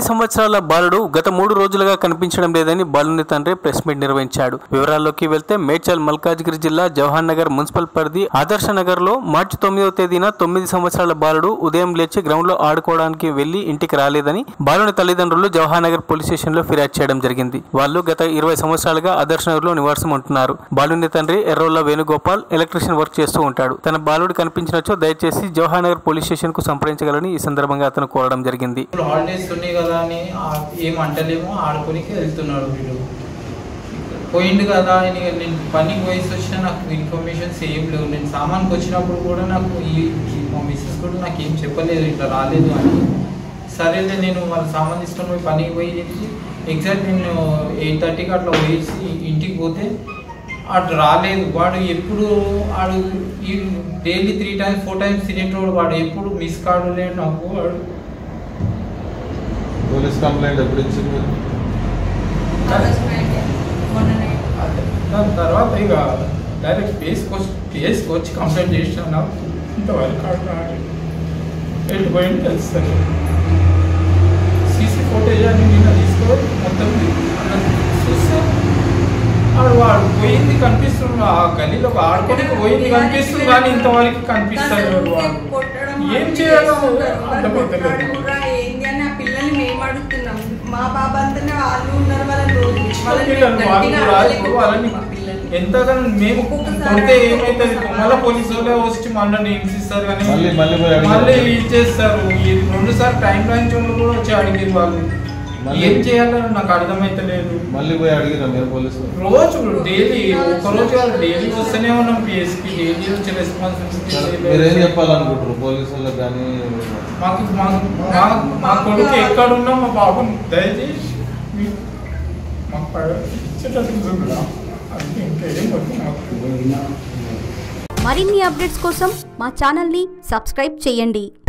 సంవత్సరాల బాలుడు గత మూడు రోజులుగా కనిపించడం లేదని బాలుని తండ్రి ప్రెస్ మీట్ నిర్వహించాడు వివరాల్లోకి వెళ్తే మేడ్చల్ మల్కాజ్గిరి జిల్లా జవహర్ నగర్ మున్సిపల్ పరిధి ఆదర్శ నగర్ లో మార్చి తొమ్మిదవ తేదీన తొమ్మిది సంవత్సరాల బాలుడు ఉదయం లేచి గ్రౌండ్ లో ఆడుకోవడానికి వెళ్లి ఇంటికి రాలేదని బాలుని తల్లిదండ్రులు జవహర్ నగర్ పోలీస్ స్టేషన్ లో ఫిర్యాదు చేయడం జరిగింది వాళ్ళు గత ఇరవై సంవత్సరాలుగా ఆదర్శ నగర్ లో నివాసం ఉంటున్నారు బాలుని తండ్రి ఎర్రోల్ల వేణుగోపాల్ ఎలక్ట్రీషియన్ వర్క్ చేస్తూ ఉంటాడు తన బాలుడు కనిపించినచో దయచేసి జవహర్ నగర్ పోలీస్ స్టేషన్ కు సంప్రదించగలని ఈ సందర్భంగా అతను కోరడం జరిగింది ఇప్పుడు హాలిడేస్ ఉన్నాయి కదా అని ఆ- ఏం అంటలేమో ఆడుకోనికి వెళ్తున్నాడు వీడు పోయిండు కదా అని నేను పనికి పోయేసి వచ్చినా నాకు ఇన్ఫర్మేషన్స్ ఏం లేవు నేను సామాన్కి వచ్చినప్పుడు కూడా నాకు ఈ ఈ మా మిస్సెస్ కూడా నాకు ఏం చెప్పలేదు ఇట్లా రాలేదు అని సరేలే నేను వాళ్ళ సామాన్ తీసుకొని పోయి పనికి పోయి ఎగ్జాక్ట్ నేను ఎయిట్ థర్టీకి అట్లా పోయేసి ఇంటికి పోతే అటు రాలేదు వాడు ఎప్పుడు వాడు ఈ daily three times four times తినేటోడు వాడు ఎప్పుడు మిస్ కాడలేడు నాకు వాడు పోలీస్ కంప్లైంట్ ఎప్పుడు ఇచ్చింది మీరు? అదే. దాని తర్వాత ఇక డైరెక్ట్ కేసుకి వచ్చి కేసుకి వచ్చి కంప్లైంట్ చేసినా ఇంతవరకు ఆడు రాలేదు. ఎటు పోయింది తెలుస్తుంది సీసీ ఫోటేజ్ అని నిన్న తీసుకో మొత్తం అలా చూస్తే ఆడు వాడు పోయింది కనిపిస్తుంది ఆ గలీలో ఆడుకోనికి పోయింది కనిపిస్తుంది కానీ ఇంతవరకు కనిపిస్తాడు వాడు ఏం చేయాలో అర్థమవుతలేదు ఏంటి అని ఆ పిల్లల్ని మేము అడుగుతున్నాం మా బాబా అంతనే వాళ్ళు ఉన్నారు వాళ్ళని రోజు వాళ్ళ పిల్లలు వాళ్ళు కూడా ఇప్పుడు వాళ్ళని ఎంతగానో మేము కొడితే ఏమైతుంది మళ్ళీ పోలీసు వాళ్ళే వచ్చి మళ్ళీ హింసిస్తారు కానీ మళ్ళీ- మళ్ళీ పోయి అడిగారు. మళ్ళీ ఇచ్చేస్తారు ఈ రెండు సార్లు టైం లైన్ వాళ్ళు కూడా వచ్చి అడిగారు వాళ్ళు మళ్ళీ- ఏం చేయాలో నాకు అర్థమైతలేదు మళ్ళీ పోయి అడిగిరా మీరు పోలీసులు రోజు డైలీ ఒక రోజు కాదు డైలీ వస్తూనే ఉన్నాం పిఎస్కి డైలీ వచ్చి రెస్పాన్సిబిలిటీ మీరేం చెప్పాలనుకుంటారు పోలీసులకు కానీ మాకు మా- మా మా కొడుకు ఎక్కడున్నా మా బాబుని దయచేసి మీ- మాకు పడ- ఇచ్చేటట్టు చూడరా అది ఇంకేం వద్దు మాకు మరిన్ని అప్డేట్స్ కోసం మా ఛానల్ని సబ్స్క్రైబ్ చేయండి